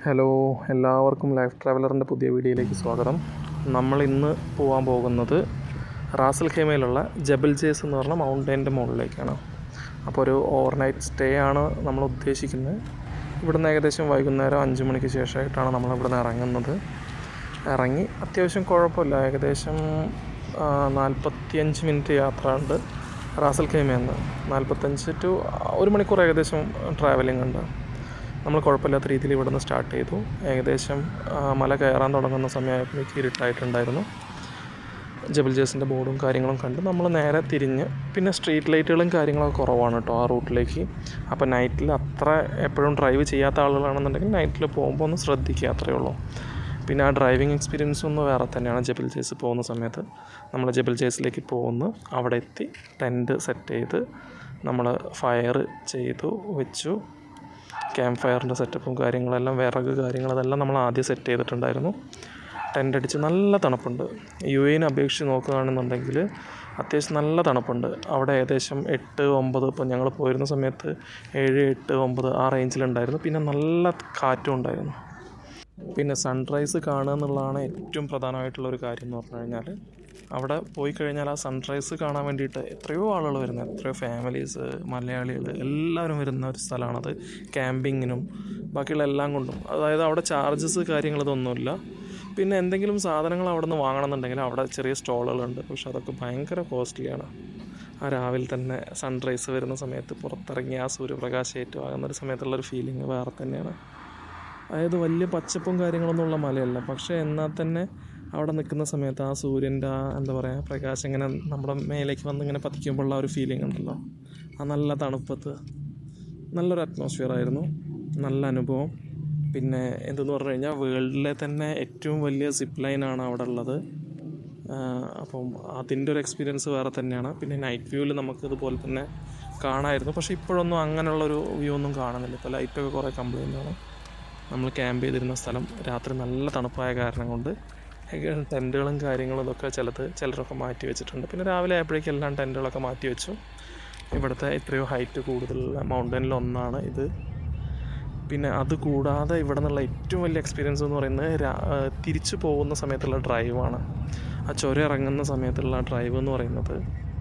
hello എല്ലാവർക്കും life ട്രാവലറിൻ്റെ പുതിയ വീഡിയോയിലേക്ക് സ്വാഗതം നമ്മൾ ഇന്ന് പോകാൻ പോകുന്നത് റാസൽ ഖേമയിലുള്ള ജബൽ ജേസ് എന്ന് പറഞ്ഞ മൗണ്ടൈൻ്റെ മുകളിലേക്കാണ് അപ്പോൾ ഒരു ഓവർനൈറ്റ് സ്റ്റേ ആണ് നമ്മൾ ഉദ്ദേശിക്കുന്നത് ഇവിടുന്ന് ഏകദേശം വൈകുന്നേരം അഞ്ച് മണിക്ക് ശേഷമായിട്ടാണ് നമ്മൾ ഇവിടുന്ന് ഇറങ്ങുന്നത് ഇറങ്ങി അത്യാവശ്യം കുഴപ്പമില്ല ഏകദേശം നാൽപ്പത്തിയഞ്ച് മിനിറ്റ് യാത്ര ഉണ്ട് റാസൽ ഖേമയിൽ നിന്ന് നാൽപ്പത്തഞ്ച് ടു ഒരു മണിക്കൂർ ഏകദേശം ട്രാവലിംഗ് ഉണ്ട് നമ്മൾ കുഴപ്പമില്ലാത്ത രീതിയിൽ ഇവിടെ നിന്ന് സ്റ്റാർട്ട് ചെയ്തു ഏകദേശം ആ, മല കയറാൻ തുടങ്ങുന്ന സമയമായപ്പോഴേക്ക് ഇരുട്ടായിട്ടുണ്ടായിരുന്നു ജബൽ ജേസിൻ്റെ ബോർഡും കാര്യങ്ങളും കണ്ട് നമ്മൾ നേരെ തിരിഞ്ഞ് പിന്നെ സ്ട്രീറ്റ് ലൈറ്റുകളും കാര്യങ്ങളൊക്കെ കുറവാണ് കേട്ടോ ആ റൂട്ടിലേക്ക് അപ്പോൾ നൈറ്റിൽ അത്ര എപ്പോഴും ഡ്രൈവ് ചെയ്യാത്ത ആളുകളാണെന്നുണ്ടെങ്കിൽ നൈറ്റിൽ പോകുമ്പോൾ ഒന്ന് ശ്രദ്ധിക്കുക അത്രയേ ഉള്ളൂ പിന്നെ ആ ഡ്രൈവിംഗ് എക്സ്പീരിയൻസ് ഒന്ന് വേറെ തന്നെയാണ് ജബൽ ജേസ് പോകുന്ന സമയത്ത് നമ്മൾ ജബൽ ജേസിലേക്ക് പോകുന്നു അവിടെ എത്തി ടെൻറ്റ് സെറ്റ് ചെയ്ത് നമ്മൾ ഫയർ ചെയ്തു വെച്ചു ക്യാമ്പ് ഫയറിൻ്റെ സെറ്റപ്പും കാര്യങ്ങളെല്ലാം വിറക് കാര്യങ്ങൾ അതെല്ലാം നമ്മൾ ആദ്യം സെറ്റ് ചെയ്തിട്ടുണ്ടായിരുന്നു ടെൻ്റ് അടിച്ച് നല്ല തണുപ്പുണ്ട് യു എനെ അപേക്ഷിച്ച് നോക്കുകയാണെന്നുണ്ടെങ്കിൽ അത്യാവശ്യം നല്ല തണുപ്പുണ്ട് അവിടെ ഏകദേശം എട്ട് ഒമ്പത് ഇപ്പം ഞങ്ങൾ പോയിരുന്ന സമയത്ത് ഏഴ് എട്ട് ഒമ്പത് ആ റേഞ്ചിലുണ്ടായിരുന്നു പിന്നെ നല്ല കാറ്റും ഉണ്ടായിരുന്നു പിന്നെ സൺറൈസ് കാണുക എന്നുള്ളതാണ് ഏറ്റവും പ്രധാനമായിട്ടുള്ള ഒരു കാര്യം എന്ന് പറഞ്ഞു കഴിഞ്ഞാൽ അവിടെ പോയി കഴിഞ്ഞാൽ ആ സൺറൈസ് കാണാൻ വേണ്ടിയിട്ട് എത്രയോ ആളുകൾ വരുന്നത് എത്രയോ ഫാമിലീസ് മലയാളികൾ എല്ലാവരും വരുന്ന ഒരു സ്ഥലമാണത് ക്യാമ്പിങ്ങിനും ബാക്കിയുള്ള എല്ലാം കൊണ്ടും അതായത് അവിടെ ചാർജസ് കാര്യങ്ങൾ ഇതൊന്നുമില്ല പിന്നെ എന്തെങ്കിലും സാധനങ്ങൾ അവിടെ നിന്ന് വാങ്ങണമെന്നുണ്ടെങ്കിൽ അവിടെ ചെറിയ സ്റ്റോളുകളുണ്ട് പക്ഷെ അതൊക്കെ ഭയങ്കര കോസ്റ്റ്ലിയാണ് ആ രാവിലെ തന്നെ സൺറൈസ് വരുന്ന സമയത്ത് പുറത്തിറങ്ങി ആ സൂര്യപ്രകാശം ഏറ്റുവാകുന്ന ഒരു സമയത്തുള്ളൊരു ഫീലിംഗ് വേറെ തന്നെയാണ് അതായത് വലിയ പച്ചപ്പും കാര്യങ്ങളൊന്നും ഉള്ള മലയല്ല പക്ഷേ എന്നാൽ തന്നെ അവിടെ നിൽക്കുന്ന സമയത്ത് ആ സൂര്യൻ്റെ ആ എന്താ പറയുക പ്രകാശം ഇങ്ങനെ നമ്മുടെ മേലേക്ക് വന്ന് ഇങ്ങനെ പതിക്കുമ്പോഴുള്ള ആ ഒരു ഫീലിംഗ് ഉണ്ടല്ലോ ആ നല്ല തണുപ്പത്ത് നല്ലൊരു അറ്റ്മോസ്ഫിയർ ആയിരുന്നു നല്ല അനുഭവം പിന്നെ എന്തെന്ന് പറഞ്ഞു കഴിഞ്ഞാൽ വേൾഡിലെ തന്നെ ഏറ്റവും വലിയ സിപ്പ് ലൈനാണ് അവിടെ ഉള്ളത് ആഹ് അപ്പം അതിൻ്റെ ഒരു എക്സ്പീരിയൻസ് വേറെ തന്നെയാണ് പിന്നെ നൈറ്റ് വ്യൂവിൽ നമുക്ക് ഇതുപോലെ തന്നെ കാണാമായിരുന്നു പക്ഷേ ഇപ്പോഴൊന്നും അങ്ങനെയുള്ളൊരു വ്യൂ ഒന്നും കാണുന്നില്ല ഇപ്പോൾ ലൈറ്റൊക്കെ കുറേ കംപ്ലൈൻ്റ് ആണ് നമ്മൾ ക്യാമ്പ് ചെയ്തിരുന്ന സ്ഥലം രാത്രി നല്ല തണുപ്പായ കാരണം കൊണ്ട് ടെൻറ്റുകളും കാര്യങ്ങളും ഇതൊക്കെ ചിലത് ചിലരൊക്കെ മാറ്റി വെച്ചിട്ടുണ്ട് പിന്നെ രാവിലെ ആയപ്പോഴേക്കും എല്ലാം ടെൻറ്റുകളൊക്കെ മാറ്റി വെച്ചു ഇവിടുത്തെ എത്രയോ ഹൈറ്റ് കൂടുതലുള്ള മൗണ്ടനിൽ ഒന്നാണ് ഇത് പിന്നെ അത് കൂടാതെ ഇവിടെ നിന്നുള്ള ഏറ്റവും വലിയ എക്സ്പീരിയൻസ് എന്ന് പറയുന്നത് രാ- ആ, തിരിച്ചു പോകുന്ന സമയത്തുള്ള ഡ്രൈവാണ് ആ ചുരം ഇറങ്ങുന്ന സമയത്തുള്ള ഡ്രൈവ് എന്ന് പറയുന്നത്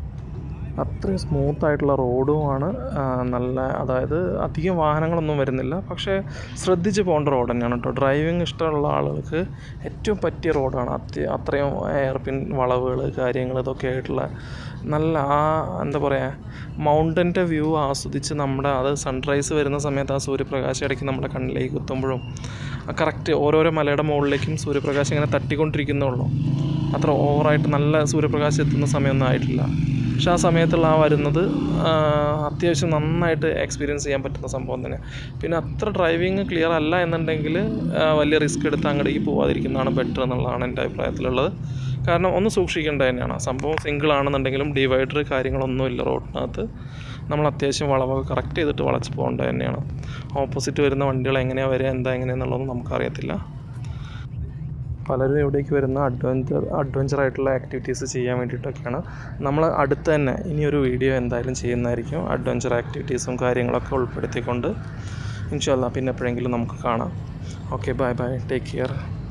അത്രയും സ്മൂത്ത് ആയിട്ടുള്ള റോഡുമാണ് ആ, നല്ല അതായത് അധികം വാഹനങ്ങളൊന്നും വരുന്നില്ല പക്ഷേ ശ്രദ്ധിച്ച് പോകേണ്ട റോഡ് തന്നെയാണ് കേട്ടോ ഡ്രൈവിംഗ് ഇഷ്ടമുള്ള ആളുകൾക്ക് ഏറ്റവും പറ്റിയ റോഡാണ് അത്യ അത്രയും എയർപിൻ വളവുകൾ കാര്യങ്ങൾ ഇതൊക്കെ ആയിട്ടുള്ള നല്ല ആ എന്താ പറയുക മൗണ്ടൻ്റെ വ്യൂ ആസ്വദിച്ച് നമ്മുടെ അത് സൺറൈസ് വരുന്ന സമയത്ത് ആ സൂര്യപ്രകാശം ഇടയ്ക്ക് നമ്മുടെ കണ്ണിലേക്ക് കുത്തുമ്പോഴും കറക്റ്റ് ഓരോരോ മലയുടെ മുകളിലേക്കും സൂര്യപ്രകാശം ഇങ്ങനെ തട്ടിക്കൊണ്ടിരിക്കുന്നേ ഉള്ളൂ അത്ര ഓവറായിട്ട് നല്ല സൂര്യപ്രകാശം എത്തുന്ന സമയമൊന്നും ആയിട്ടില്ല പക്ഷെ ആ സമയത്തുള്ള ആ വരുന്നത് ആ, അത്യാവശ്യം നന്നായിട്ട് എക്സ്പീരിയൻസ് ചെയ്യാൻ പറ്റുന്ന സംഭവം തന്നെ പിന്നെ അത്ര ഡ്രൈവിങ് ക്ലിയർ അല്ല എന്നുണ്ടെങ്കിൽ ആ, വലിയ റിസ്ക് എടുത്ത് അങ്ങോട്ടേക്ക് പോകാതിരിക്കുന്നതാണ് ബെറ്റർ എന്നുള്ളതാണ് എൻ്റെ അഭിപ്രായത്തിലുള്ളത് കാരണം ഒന്ന് സൂക്ഷിക്കേണ്ടത് തന്നെയാണ് സംഭവം സിംഗിൾ ആണെന്നുണ്ടെങ്കിലും ഡിവൈഡർ കാര്യങ്ങളൊന്നുമില്ല റോഡിനകത്ത് നമ്മൾ അത്യാവശ്യം വളവൊക്കെ കറക്റ്റ് ചെയ്തിട്ട് വളച്ച് പോകേണ്ടത് തന്നെയാണ് ഓപ്പോസിറ്റ് വരുന്ന വണ്ടികൾ എങ്ങനെയാണ് വരിക എന്താ എങ്ങനെയാണെന്നുള്ളതൊന്നും നമുക്കറിയത്തില്ല പലരും ഇവിടേക്ക് വരുന്ന അഡ്വഞ്ചർ അഡ്വഞ്ചർ ആയിട്ടുള്ള ആക്ടിവിറ്റീസ് ചെയ്യാൻ വേണ്ടിയിട്ടൊക്കെയാണ് നമ്മൾ അടുത്ത് തന്നെ ഇനിയൊരു വീഡിയോ എന്തായാലും ചെയ്യുന്നതായിരിക്കും അഡ്വഞ്ചർ ആക്ടിവിറ്റീസും കാര്യങ്ങളൊക്കെ ഉൾപ്പെടുത്തിക്കൊണ്ട് ഇൻഷല്ല പിന്നെ എപ്പോഴെങ്കിലും നമുക്ക് കാണാം okay bye bye take care